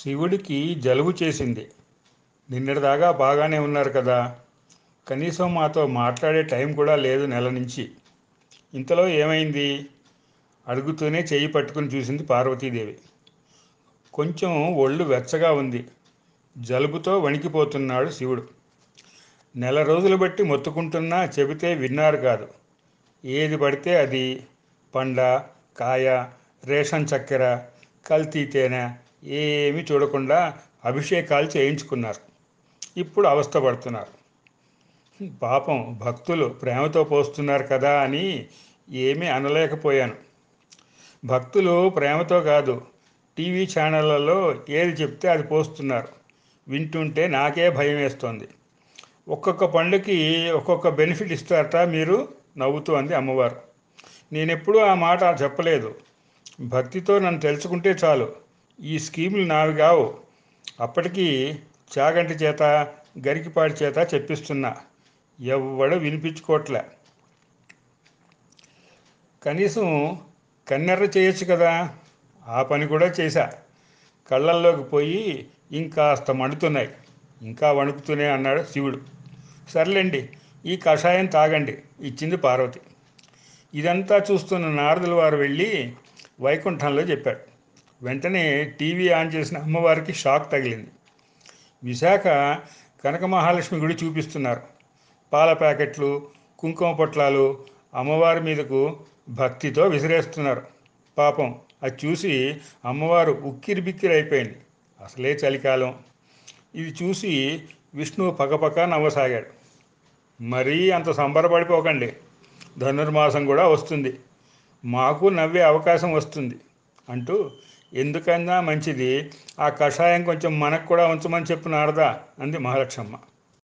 శివుడికి జలుబు చేసింది నిన్నటిదాకా బాగానే ఉన్నారు కదా కనీసం మాతో మాట్లాడే టైం కూడా లేదు నెల నుంచి ఇంతలో ఏమైంది అడుగుతూనే చెయ్యి పట్టుకుని చూసింది పార్వతీదేవి కొంచెం ఒళ్ళు వెచ్చగా ఉంది జలుబుతో వణికిపోతున్నాడు శివుడు నెల రోజులు బట్టి మొత్తుకుంటున్నా చెబితే విన్నారు కాదు ఏది పడితే అది పండ కాయ రేషన్ చక్కెర కల్తీ తేనె ఏమీ చూడకుండా అభిషేకాలు చేయించుకున్నారు ఇప్పుడు అవస్థపడుతున్నారు పాపం భక్తులు ప్రేమతో పోస్తున్నారు కదా అని ఏమీ అనలేకపోయాను భక్తులు ప్రేమతో కాదు టీవీ ఛానళ్ళలో ఏది చెప్తే అది పోస్తున్నారు వింటుంటే నాకే భయం వేస్తోంది ఒక్కొక్క పండుకి ఒక్కొక్క బెనిఫిట్ ఇస్తారట మీరు నవ్వుతూ అంది అమ్మవారు నేనెప్పుడూ ఆ మాట చెప్పలేదు భక్తితో నన్ను తెలుసుకుంటే చాలు ఈ స్కీములు నావి కావు అప్పటికి చాగంటి చేత గరికిపాటి చేత చెప్పిస్తున్నా ఎవ్వడు వినిపించుకోవట్లే కనీసం కన్నెర్ర చేయొచ్చు కదా ఆ పని కూడా చేశా కళ్ళల్లోకి పోయి ఇంకాస్త మండుతున్నాయి ఇంకా వణుకుతూనే అన్నాడు శివుడు సర్లేండి ఈ కషాయం తాగండి ఇచ్చింది పార్వతి ఇదంతా చూస్తున్న నారదుల వారు వెళ్ళి వైకుంఠంలో చెప్పాడు వెంటనే టీవీ ఆన్ చేసిన అమ్మవారికి షాక్ తగిలింది విశాఖ కనక మహాలక్ష్మి గుడి చూపిస్తున్నారు పాల ప్యాకెట్లు కుంకుమ పొట్లాలు అమ్మవారి మీదకు భక్తితో విసిరేస్తున్నారు పాపం అది చూసి అమ్మవారు ఉక్కిరి బిక్కిరి అయిపోయింది అసలే చలికాలం ఇది చూసి విష్ణువు పకపక నవ్వసాగాడు మరీ అంత సంబరపడిపోకండి ధనుర్మాసం కూడా వస్తుంది మాకు నవ్వే అవకాశం వస్తుంది అంటూ ఎందుకన్నా మంచిది ఆ కషాయం కొంచెం మనకు కూడా ఉంచమని చెప్పు నారదా అంది మహాలక్ష్మమ్మ